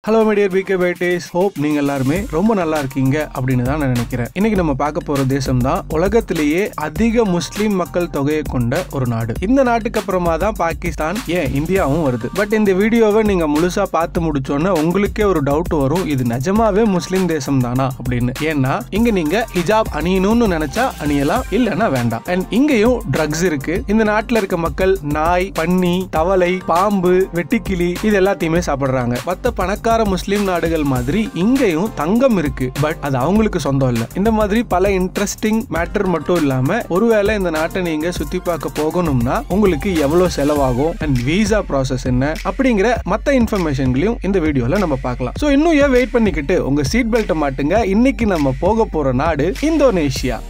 hello my dear PK பேட்டேஸ் hope நீங்க எல்லாருமே ரொம்ப நல்லா இருக்கீங்க அப்படின்னு தான் நான் நினைக்கிறேன் இன்னைக்கு நம்ம பார்க்க போற தேசம் தான் உலகத்திலேயே அதிக முஸ்லீம் மக்கள் தொகையை கொண்ட ஒரு நாடு இந்த நாட்டுக்கு அப்புறமா தான் பாகிஸ்தான் ஏன் இந்தியாவும் வருது பட் இந்த வீடியோவை நீங்க முழுசா பார்த்து முடிச்சோன்னே உங்களுக்கே ஒரு டவுட் வரும் இது நிஜமாவே முஸ்லீம் தேசம் தானா அப்படின்னு ஏன்னா இங்க நீங்க ஹிஜாப் அணியணும்னு நினைச்சா அணியலாம் இல்லைன்னா வேண்டாம் அண்ட் இங்கேயும் ட்ரக்ஸ் இருக்கு இந்த நாட்டுல இருக்க மக்கள் நாய் பன்னி தவளை பாம்பு வெட்டுக்கிளி இது எல்லாத்தையுமே சாப்பிடுறாங்க மத்த பணக்கார முஸ்லீம் நாடுகள் மாதிரி இங்கேயும் தங்கம் இருக்கு பட் அது அவங்களுக்கு சொந்தம் இல்ல இந்த மாதிரி பல இன்ட்ரெஸ்டிங் மேட்டர் மட்டும் இல்லாம ஒருவேளை இந்த நாட்டை நீங்க சுத்தி பார்க்க போகணும்னா உங்களுக்கு எவ்வளவு செலவாகும் அண்ட் விசா ப்ராசஸ் என்ன அப்படிங்கிற மத்த இன்ஃபர்மேஷன்களையும் இந்த வீடியோல நம்ம பார்க்கலாம் ஸோ இன்னும் ஏன் வெயிட் பண்ணிக்கிட்டு உங்க சீட் பெல்ட்டை மாட்டுங்க இன்னைக்கு நம்ம போக போற நாடு இந்தோனேஷியா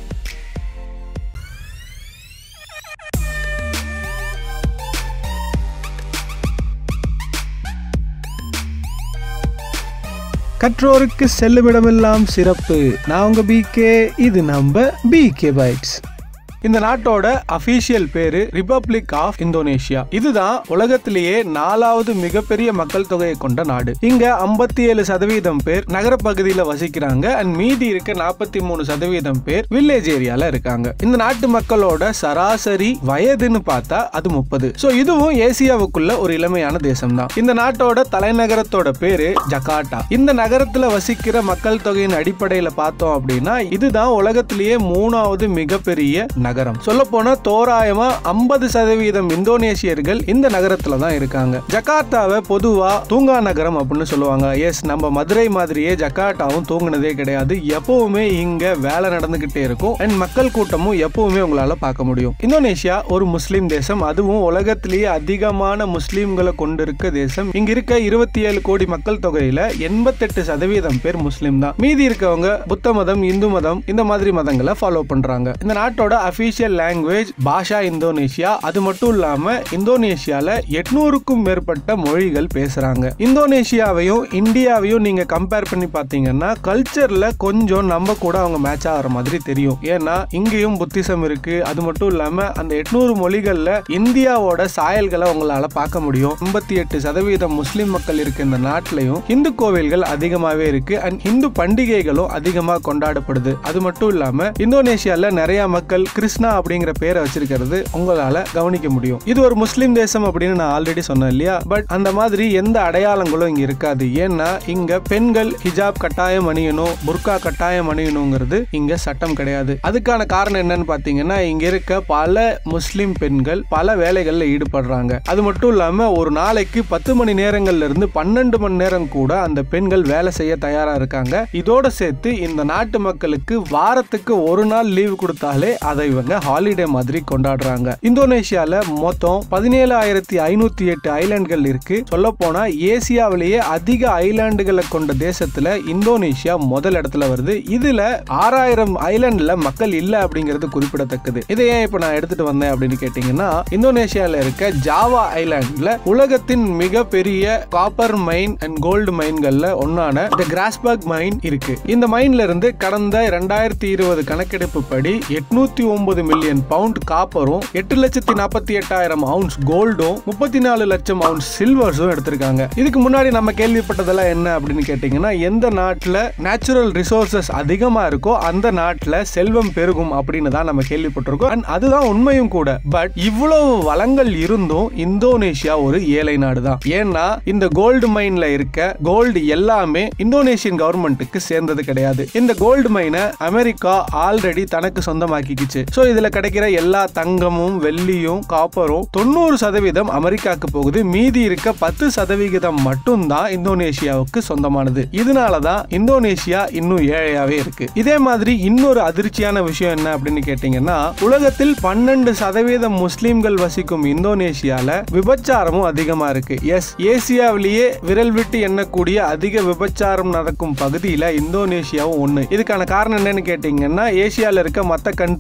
கற்றோருக்கு செல்லுமிடமெல்லாம் சிறப்பு நான் உங்க பிகே இது நம்ம பிகே பைட்ஸ் இந்த நாட்டோட அபிஷியல் பேரு ரிபப்ளிக் ஆஃப் இந்தோனேஷியா இதுதான் உலகத்திலேயே நாலாவது மிகப்பெரிய மக்கள் தொகையை கொண்ட நாடு இங்க ஐம்பத்தி ஏழு சதவீதம் பேர் நகர பகுதியில வசிக்கிறாங்க அண்ட் மீதி இருக்க நாற்பத்தி மூணு சதவீதம் பேர் வில்லேஜ் ஏரியால இருக்காங்க இந்த நாட்டு மக்களோட சராசரி வயதுன்னு பார்த்தா அது முப்பது சோ இதுவும் ஏசியாவுக்குள்ள ஒரு இளமையான தேசம் தான் இந்த நாட்டோட தலைநகரத்தோட பேரு ஜகார்டா இந்த நகரத்துல வசிக்கிற மக்கள் தொகையின் அடிப்படையில பார்த்தோம் அப்படின்னா இதுதான் உலகத்திலேயே மூணாவது மிகப்பெரிய நகரம் சொல்ல போனா தோராயமா ஐம்பது சதவீதம் இந்தோனேசியர்கள் இந்த நகரத்துல தான் இருக்காங்க ஜகார்த்தாவை பொதுவா தூங்கா நகரம் அப்படின்னு சொல்லுவாங்க எஸ் நம்ம மதுரை மாதிரியே ஜகார்ட்டாவும் தூங்குனதே கிடையாது எப்பவுமே இங்க வேலை நடந்துகிட்டே இருக்கும் அண்ட் மக்கள் கூட்டமும் எப்பவுமே உங்களால பார்க்க முடியும் இந்தோனேஷியா ஒரு முஸ்லீம் தேசம் அதுவும் உலகத்திலேயே அதிகமான முஸ்லீம்களை கொண்டிருக்க தேசம் இங்க இருக்க இருபத்தி ஏழு கோடி மக்கள் தொகையில எண்பத்தெட்டு சதவீதம் பேர் முஸ்லீம் தான் மீதி இருக்கவங்க புத்த மதம் இந்து மதம் இந்த மாதிரி மதங்களை ஃபாலோ பண்றாங்க இந்த நாட்டோட அபிஷியல் லாங்குவேஜ் பாஷா இந்தோனேஷியா அது மட்டும் இல்லாம இந்தோனேஷியால எட்நூறுக்கும் மேற்பட்ட மொழிகள் பேசுறாங்க இந்தோனேஷியாவையும் இந்தியாவையும் நீங்க கம்பேர் பண்ணி பாத்தீங்கன்னா கல்ச்சர்ல கொஞ்சம் நம்ம கூட அவங்க மேட்ச் ஆகிற மாதிரி தெரியும் ஏன்னா இங்கேயும் புத்திசம் இருக்கு அது மட்டும் இல்லாம அந்த எட்நூறு மொழிகள்ல இந்தியாவோட சாயல்களை உங்களால பார்க்க முடியும் எண்பத்தி எட்டு சதவீதம் முஸ்லிம் மக்கள் இருக்க இந்த நாட்டிலையும் இந்து கோவில்கள் அதிகமாவே இருக்கு அண்ட் இந்து பண்டிகைகளும் அதிகமா கொண்டாடப்படுது அது மட்டும் இல்லாம இந்தோனேஷியால நிறைய மக்கள் கிருஷ்ணா அப்படிங்கிற பேரை வச்சிருக்கிறது உங்களால கவனிக்க முடியும் இது ஒரு முஸ்லீம் தேசம் அப்படின்னு நான் ஆல்ரெடி சொன்னேன் இல்லையா பட் அந்த மாதிரி எந்த அடையாளங்களும் இங்க இருக்காது ஏன்னா இங்க பெண்கள் ஹிஜாப் கட்டாயம் அணியணும் புர்கா கட்டாயம் அணியணுங்கிறது இங்க சட்டம் கிடையாது அதுக்கான காரணம் என்னன்னு பாத்தீங்கன்னா இங்க இருக்க பல முஸ்லிம் பெண்கள் பல வேலைகள்ல ஈடுபடுறாங்க அது மட்டும் இல்லாம ஒரு நாளைக்கு பத்து மணி நேரங்கள்ல இருந்து பன்னெண்டு மணி நேரம் கூட அந்த பெண்கள் வேலை செய்ய தயாரா இருக்காங்க இதோட சேர்த்து இந்த நாட்டு மக்களுக்கு வாரத்துக்கு ஒரு நாள் லீவு கொடுத்தாலே அதை இவங்க ஹாலிடே மாதிரி கொண்டாடுறாங்க இந்தோனேஷியால மொத்தம் பதினேழாயிரத்தி ஐநூத்தி எட்டு ஐலாண்டுகள் இருக்கு சொல்ல போனா ஏசியாவிலேயே அதிக ஐலாண்டுகளை கொண்ட தேசத்துல இந்தோனேஷியா முதல் இடத்துல வருது இதுல ஆறாயிரம் ஐலாண்ட்ல மக்கள் இல்ல அப்படிங்கிறது குறிப்பிடத்தக்கது இதை ஏன் இப்ப நான் எடுத்துட்டு வந்தேன் அப்படின்னு கேட்டீங்கன்னா இந்தோனேஷியால இருக்க ஜாவா ஐலாண்ட்ல உலகத்தின் மிகப்பெரிய காப்பர் மைன் அண்ட் கோல்டு மைன்கள்ல ஒன்னான இந்த கிராஸ்பர்க் மைன் இருக்கு இந்த மைன்ல இருந்து கடந்த ரெண்டாயிரத்தி இருபது கணக்கெடுப்பு படி எட்நூத்தி ஒன்பது மில்லியன் பவுண்ட் காப்பரும் எட்டு லட்சத்தி நாற்பத்தி எட்டாயிரம் அவுன்ஸ் கோல்டும் முப்பத்தி நாலு லட்சம் அவுன்ஸ் சில்வர்ஸும் எடுத்திருக்காங்க இதுக்கு முன்னாடி நம்ம கேள்விப்பட்டதெல்லாம் என்ன அப்படின்னு கேட்டீங்கன்னா எந்த நாட்டுல நேச்சுரல் ரிசோர்சஸ் அதிகமா இருக்கோ அந்த நாட்டுல செல்வம் பெருகும் அப்படின்னு தான் நம்ம கேள்விப்பட்டிருக்கோம் அண்ட் அதுதான் உண்மையும் கூட பட் இவ்வளவு வளங்கள் இருந்தும் இந்தோனேஷியா ஒரு ஏழை நாடு தான் ஏன்னா இந்த கோல்டு மைன்ல இருக்க கோல்டு எல்லாமே இந்தோனேஷியன் கவர்மெண்ட்டுக்கு சேர்ந்தது கிடையாது இந்த கோல்டு மைனை அமெரிக்கா ஆல்ரெடி தனக்கு சொந்தமாக்கிக்கிச்சு சோ இதுல கிடைக்கிற எல்லா தங்கமும் வெள்ளியும் காப்பரும் தொண்ணூறு சதவீதம் அமெரிக்காவுக்கு போகுது மீதி இருக்க பத்து சதவிகிதம் மட்டும்தான் இந்தோனேஷியாவுக்கு சொந்தமானது இதனாலதான் இந்தோனேஷியா இன்னும் ஏழையாவே இருக்கு இதே மாதிரி இன்னொரு அதிர்ச்சியான விஷயம் என்ன அப்படின்னு கேட்டீங்கன்னா உலகத்தில் பன்னெண்டு சதவீதம் முஸ்லிம்கள் வசிக்கும் இந்தோனேஷியால விபச்சாரமும் அதிகமா இருக்கு எஸ் ஏசியாவிலேயே விரல் விட்டு எண்ணக்கூடிய அதிக விபச்சாரம் நடக்கும் பகுதியில இந்தோனேஷியாவும் ஒண்ணு இதுக்கான காரணம் என்னன்னு கேட்டீங்கன்னா ஏசியால இருக்க மத்த கண்ட்ரீஸ் மாதிரி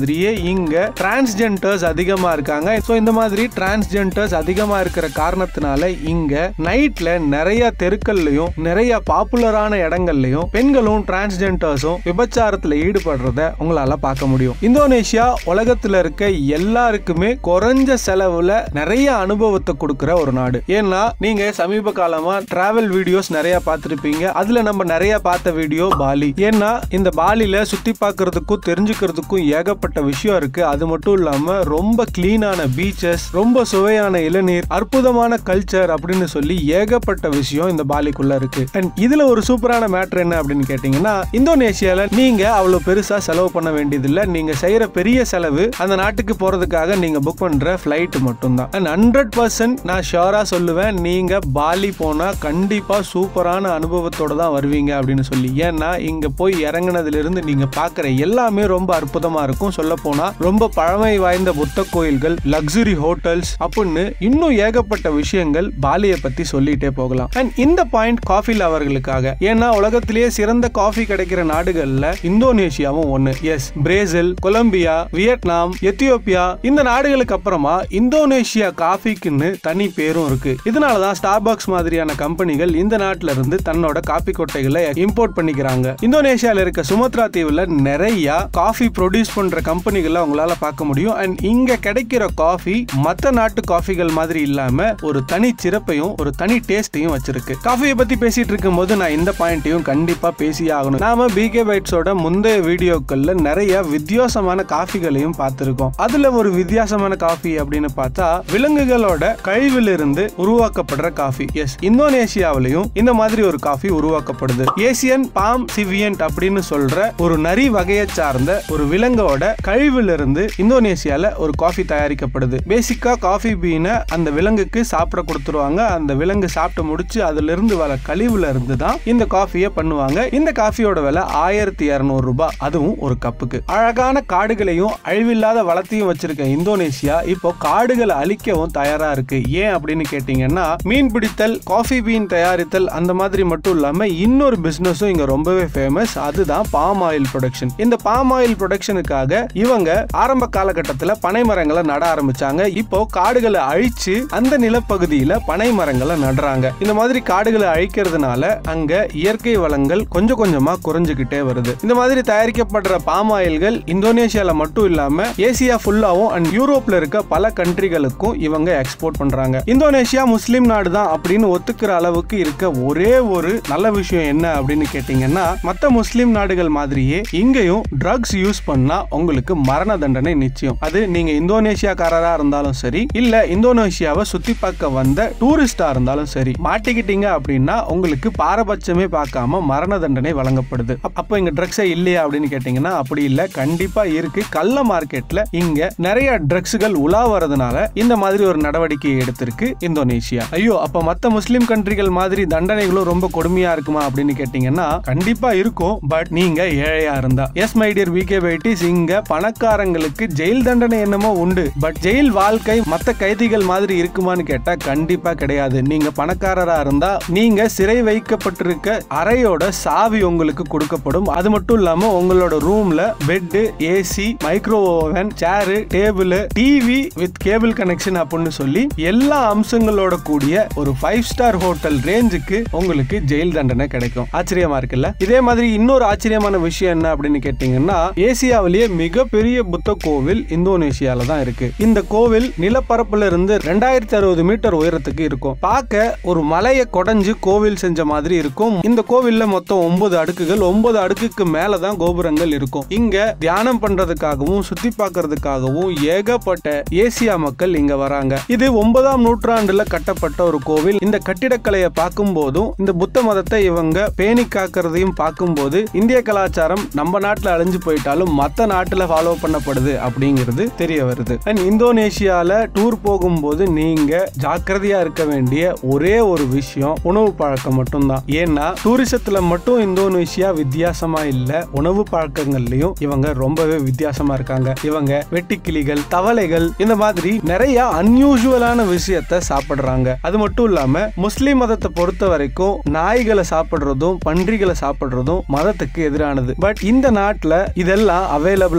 மாதிரியே இங்க டிரான்ஸ்ஜெண்டர்ஸ் அதிகமா இருக்காங்க ஸோ இந்த மாதிரி டிரான்ஸ்ஜெண்டர்ஸ் அதிகமா இருக்கிற காரணத்தினால இங்க நைட்ல நிறைய தெருக்கள்லயும் நிறைய பாப்புலரான இடங்கள்லயும் பெண்களும் டிரான்ஸ்ஜெண்டர்ஸும் விபச்சாரத்துல ஈடுபடுறத உங்களால பார்க்க முடியும் இந்தோனேஷியா உலகத்துல இருக்க எல்லாருக்குமே குறைஞ்ச செலவுல நிறைய அனுபவத்தை கொடுக்கிற ஒரு நாடு ஏன்னா நீங்க சமீப காலமா டிராவல் வீடியோஸ் நிறைய பார்த்திருப்பீங்க அதுல நம்ம நிறைய பார்த்த வீடியோ பாலி ஏன்னா இந்த பாலில சுத்தி பார்க்கிறதுக்கும் தெரிஞ்சுக்கிறதுக்கும் ஏகப்பட்ட விஷயம் இருக்கு அது மட்டும் இல்லாம ரொம்ப கிளீனான பீச்சஸ் ரொம்ப சுவையான இளநீர் அற்புதமான கல்ச்சர் அப்படின்னு சொல்லி ஏகப்பட்ட விஷயம் இந்த பாலிக்குள்ள இருக்கு அண்ட் இதுல ஒரு சூப்பரான மேட்டர் என்ன அப்படின்னு கேட்டீங்கன்னா இந்தோனேஷியால நீங்க அவ்வளவு பெருசா செலவு பண்ண வேண்டியதில்லை நீங்க செய்யற பெரிய செலவு அந்த நாட்டுக்கு போறதுக்காக நீங்க புக் பண்ற ஃபிளைட் மட்டும்தான் அண்ட் ஹண்ட்ரட் பர்சன்ட் நான் ஷியோரா சொல்லுவேன் நீங்க பாலி போனா கண்டிப்பா சூப்பரான அனுபவத்தோட தான் வருவீங்க அப்படின்னு சொல்லி ஏன்னா இங்க போய் இறங்குனதுல இருந்து நீங்க பாக்குற எல்லாமே ரொம்ப அற்புதமா இருக்கும் சொல்ல போனா ரொம்ப பழமை வாய்ந்த புத்த கோயில்கள் லக்ஸுரி ஹோட்டல்ஸ் அப்படின்னு இன்னும் ஏகப்பட்ட விஷயங்கள் பாலியை பத்தி சொல்லிட்டே போகலாம் அண்ட் இந்த பாயிண்ட் காஃபி லவர்களுக்காக ஏன்னா உலகத்திலேயே சிறந்த காஃபி கிடைக்கிற நாடுகள்ல இந்தோனேஷியாவும் ஒண்ணு yes Brazil Colombia Vietnam Ethiopia இந்த நாடுகளுக்கு அப்புறமா இந்தோனேஷியா காஃபிக்குன்னு தனி பேரும் இருக்கு இதனாலதான் ஸ்டார்பாக்ஸ் மாதிரியான கம்பெனிகள் இந்த நாட்டுல இருந்து தன்னோட காபி கொட்டைகளை இம்போர்ட் பண்ணிக்கிறாங்க இந்தோனேஷியால இருக்க சுமத்ரா தீவுல நிறைய காஃபி ப்ரொடியூஸ் பண்ற கம்பெனிகளை உங்களால பார்க்க முடியும் அண்ட் இங்க கிடைக்கிற காஃபி மத்த நாட்டு காஃபிகள் மாதிரி இல்லாம ஒரு தனி சிறப்பையும் ஒரு தனி டேஸ்டையும் வச்சிருக்கு காஃபியை பத்தி பேசிட்டு இருக்கும்போது நான் இந்த பாயிண்ட்டையும் கண்டிப்பா பேசியே ஆகணும் நாம பிகே பைட்ஸோட முந்தைய வீடியோக்கள்ல நிறைய வித்தியாசமான காஃபிகளையும் பார்த்திருக்கோம் அதுல ஒரு வித்தியாசமான காஃபி அப்படின்னு பார்த்தா விலங்குகளோட கழிவிலிருந்து உருவாக்கப்படுற காஃபி எஸ் இந்தோனேஷியாவிலையும் இந்த மாதிரி ஒரு காஃபி உருவாக்கப்படுது ஏசியன் பாம் சிவியன்ட் அப்படின்னு சொல்ற ஒரு நரி வகையை சார்ந்த ஒரு விலங்கோட கழிவிலிருந்து இந்தோனேஷியால ஒரு காஃபி தயாரிக்கப்படுது பேசிக்கா காஃபி பீனை அந்த விலங்குக்கு சாப்பிட கொடுத்துருவாங்க அந்த விலங்கு சாப்பிட்டு முடிச்சு அதுல இருந்து வர கழிவுல இருந்து தான் இந்த காஃபியை பண்ணுவாங்க இந்த காஃபியோட விலை ஆயிரத்தி இருநூறு ரூபாய் அதுவும் ஒரு கப்புக்கு அழகான காடுகளையும் அழிவில்லாத வளத்தையும் வச்சிருக்க இந்தோனேஷியா இப்போ காடுகளை அழிக்கவும் தயாரா இருக்கு ஏன் அப்படின்னு கேட்டீங்கன்னா மீன் பிடித்தல் காஃபி பீன் தயாரித்தல் அந்த மாதிரி மட்டும் இல்லாம இன்னொரு பிசினஸும் இங்க ரொம்பவே ஃபேமஸ் அதுதான் பாம் ஆயில் ப்ரொடக்ஷன் இந்த பாம் ஆயில் ப்ரொடக்ஷனுக்காக இவங்க ஆரம்ப காலகட்டத்தில் பனை மரங்களை நட ஆரம்பிச்சாங்க இப்போ காடுகளை அழிச்சு அந்த நிலப்பகுதியில பனை மரங்களை நடுறாங்க இந்த மாதிரி காடுகளை அழிக்கிறதுனால அங்க இயற்கை வளங்கள் கொஞ்சம் கொஞ்சமா குறைஞ்சுக்கிட்டே வருது இந்த மாதிரி தயாரிக்கப்படுற பாம் ஆயில்கள் இந்தோனேஷியால மட்டும் இல்லாம ஏசியா ஃபுல்லாவும் அண்ட் யூரோப்ல இருக்க பல கண்ட்ரிகளுக்கும் இவங்க எக்ஸ்போர்ட் பண்றாங்க இந்தோனேஷியா முஸ்லீம் நாடு தான் அப்படின்னு ஒத்துக்கிற அளவுக்கு இருக்க ஒரே ஒரு நல்ல விஷயம் என்ன அப்படின்னு கேட்டீங்கன்னா மத்த முஸ்லீம் நாடுகள் மாதிரியே இங்கேயும் ட்ரக்ஸ் யூஸ் பண்ணா உங்களுக்கு மரண தண்டனை நிச்சயம் அது நீங்க இந்தோனேஷியாக்காரரா இருந்தாலும் சரி இல்ல இந்தோனேஷியாவை சுத்தி பார்க்க வந்த டூரிஸ்டா இருந்தாலும் சரி மாட்டிக்கிட்டீங்க அப்படின்னா உங்களுக்கு பாரபட்சமே பார்க்காம மரண தண்டனை வழங்கப்படுது அப்- அப்போ இங்க ட்ரக்ஸே இல்லையா அப்படின்னு கேட்டீங்கன்னா அப்படி இல்ல கண்டிப்பா இருக்கு கள்ள மார்க்கெட்ல இங்க நிறைய ட்ரக்ஸ்கள் உலா வரதுனால இந்த மாதிரி ஒரு நடவடிக்கை எடுத்திருக்கு இந்தோனேஷியா ஐயோ அப்ப மத்த முஸ்லிம் கண்ட்ரிகள் மாதிரி தண்டனைகளும் ரொம்ப கொடுமையா இருக்குமா அப்படின்னு கேட்டீங்கன்னா கண்டிப்பா இருக்கும் பட் நீங்க ஏழையா இருந்தா எஸ் மை டியர் விகே வைட்டிஸ் இங்க பணக்காரங்களுக்கு ஜெயில் தண்டனை என்னமோ உண்டு பட் ஜெயில் வாழ்க்கை மத்த கைதிகள் மாதிரி இருக்குமான்னு கேட்டா கண்டிப்பா கிடையாது நீங்க பணக்காரரா இருந்தா நீங்க சிறை வைக்கப்பட்டிருக்க அறையோட சாவி உங்களுக்கு கொடுக்கப்படும் அது மட்டும் இல்லாம உங்களோட ரூம்ல bed AC micro oven chair table TV with cable connection அப்படின்னு சொல்லி எல்லா அம்சங்களோட கூடிய ஒரு ஃபைவ் ஸ்டார் ஹோட்டல் ரேஞ்சுக்கு உங்களுக்கு ஜெயில் தண்டனை கிடைக்கும் ஆச்சரியமா இருக்குல்ல இதே மாதிரி இன்னொரு ஆச்சரியமான விஷயம் என்ன அப்படின்னு கேட்டீங்கன்னா ஏசியாவிலேயே மிகப்பெரிய புத்த கோவில் இந்தோனேஷியால தான் இருக்கு இந்த கோவில் நிலப்பரப்புல இருந்து ரெண்டாயிரத்தி அறுபது மீட்டர் உயரத்துக்கு இருக்கும் பார்க்க ஒரு மலையை கொடைஞ்சு கோவில் செஞ்ச மாதிரி இருக்கும் இந்த கோவில்ல மொத்தம் ஒன்பது அடுக்குகள் ஒன்பது அடுக்குக்கு மேலதான் கோபுரங்கள் இருக்கும் இங்க தியானம் பண்றதுக்காகவும் சுத்தி பார்க்கறதுக்காகவும் ஏகப்பட்ட ஏசியா மக்கள் இங்க வராங்க இது ஒன்பதாம் நூற்றாண்டுல கட்டப்பட்ட ஒரு கோவில் இந்த கட்டிடக்கலையை பார்க்கும் போதும் இந்த புத்த மதத்தை இவங்க பேணி காக்கிறதையும் பார்க்கும்போது இந்திய கலாச்சாரம் நம்ம நாட்டுல அழிஞ்சு போயிட்டாலும் மத்த நாட்டுல ஃபாலோ பண்ணப்படுது அப்படிங்கிறது தெரிய வருது அண்ட் இந்தோனேஷியால டூர் போகும்போது நீங்க ஜாக்கிரதையா இருக்க வேண்டிய ஒரே ஒரு விஷயம் உணவு பழக்கம் மட்டும்தான் ஏன்னா டூரிசத்துல மட்டும் இந்தோனேஷியா வித்தியாசமா இல்ல உணவு பழக்கங்கள்லயும் இவங்க ரொம்பவே வித்தியாசமா இருக்காங்க இவங்க வெட்டுக்கிளிகள் தவளைகள் இந்த மாதிரி நிறைய அன்யூசுவலான விஷயத்த சாப்பிடுறாங்க அது மட்டும் இல்லாம முஸ்லிம் மதத்தை பொறுத்த வரைக்கும் நாய்களை சாப்பிடுறதும் பன்றிகளை சாப்பிடுறதும் மதத்துக்கு எதிரானது பட் இந்த நாட்டுல இதெல்லாம் அவைலபிளா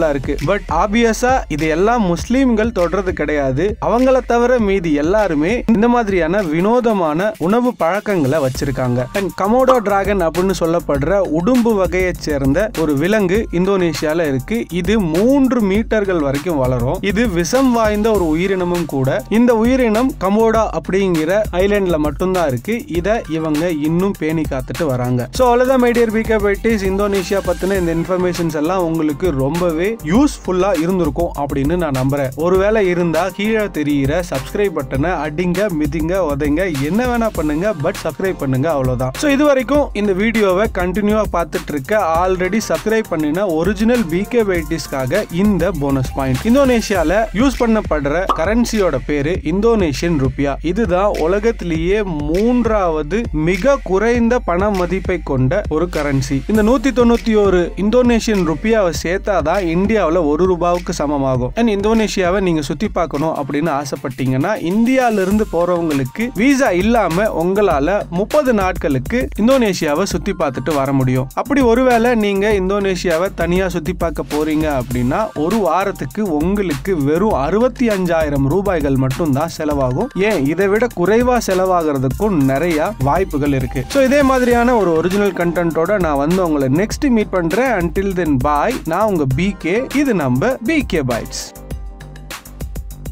தான் இருக்கு பட் ஆபியஸா இது எல்லாம் முஸ்லீம்கள் தொடர்றது கிடையாது அவங்கள தவிர மீதி எல்லாருமே இந்த மாதிரியான வினோதமான உணவு பழக்கங்களை வச்சிருக்காங்க அண்ட் கமோடோ டிராகன் அப்படின்னு சொல்லப்படுற உடும்பு வகையை சேர்ந்த ஒரு விலங்கு இந்தோனேஷியால இருக்கு இது மூன்று மீட்டர்கள் வரைக்கும் வளரும் இது விஷம் வாய்ந்த ஒரு உயிரினமும் கூட இந்த உயிரினம் கமோடா அப்படிங்கிற ஐலாண்ட்ல மட்டும்தான் இருக்கு இத இவங்க இன்னும் பேணி காத்துட்டு வராங்க சோ அவ்வளவுதான் மைடியர் பிகே பைட்டிஸ் இந்தோனேஷியா பத்தின இந்த இன்ஃபர்மேஷன்ஸ் எல்லாம் உங்களுக்கு ரொம்பவே யூஸ்ஃபுல்லா இருந்திருக்கும் அப்படின்னு நான் நம்புறேன் ஒருவேளை இருந்தா கீழே தெரியிற சப்ஸ்கிரைப் பட்டனை அடிங்க மிதிங்க உதைங்க என்ன வேணா பண்ணுங்க பட் சப்ஸ்கிரைப் பண்ணுங்க அவ்வளவுதான் சோ இது வரைக்கும் இந்த வீடியோவை கண்டினியூவா பார்த்துட்டு இருக்க ஆல்ரெடி சப்ஸ்கிரைப் பண்ணின ஒரிஜினல் பிகே பைட்டிஸ்க்காக இந்த போனஸ் பாயிண்ட் இந்தோனேஷியால யூஸ் பண்ணப்படுற கரன்சியோட பேரு இந்தோனேஷியன் ருப்பியா இதுதான் உலகத்திலேயே மூன்றாவது மிக குறைந்த பண மதிப்பை கொண்ட ஒரு கரன்சி இந்த நூத்தி தொண்ணூத்தி ஒரு இந்தோனேஷியன் ருப்பியாவை சேர்த்தாதான் இந்தியாவில் ஒரு ரூபாவுக்கு சமமாகும் அண்ட் இந்தோனேஷியாவை நீங்க சுத்தி பார்க்கணும் அப்படின்னு ஆசைப்பட்டீங்கன்னா இந்தியால இருந்து போறவங்களுக்கு விசா இல்லாம உங்களால முப்பது நாட்களுக்கு இந்தோனேஷியாவை சுத்தி பார்த்துட்டு வர முடியும் அப்படி ஒருவேளை நீங்க இந்தோனேஷியாவை தனியா சுத்தி பார்க்க போறீங்க அப்படின்னா ஒரு வாரத்துக்கு உங்களுக்கு வெறும் அறுபத்தி அஞ்சாயிரம் ரூபாய்கள் மட்டும் தான் செலவாகும் ஏன் இதை விட குறைவா செலவாகிறதுக்கும் நிறைய வாய்ப்புகள் இருக்கு ஸோ இதே மாதிரியான ஒரு ஒரிஜினல் கண்டென்ட்டோட நான் வந்து உங்களை நெக்ஸ்ட் மீட் பண்றேன் அன்டில் தென் பாய் நான் உங்க பிகே இது நம்ம பிகே பைட்ஸ்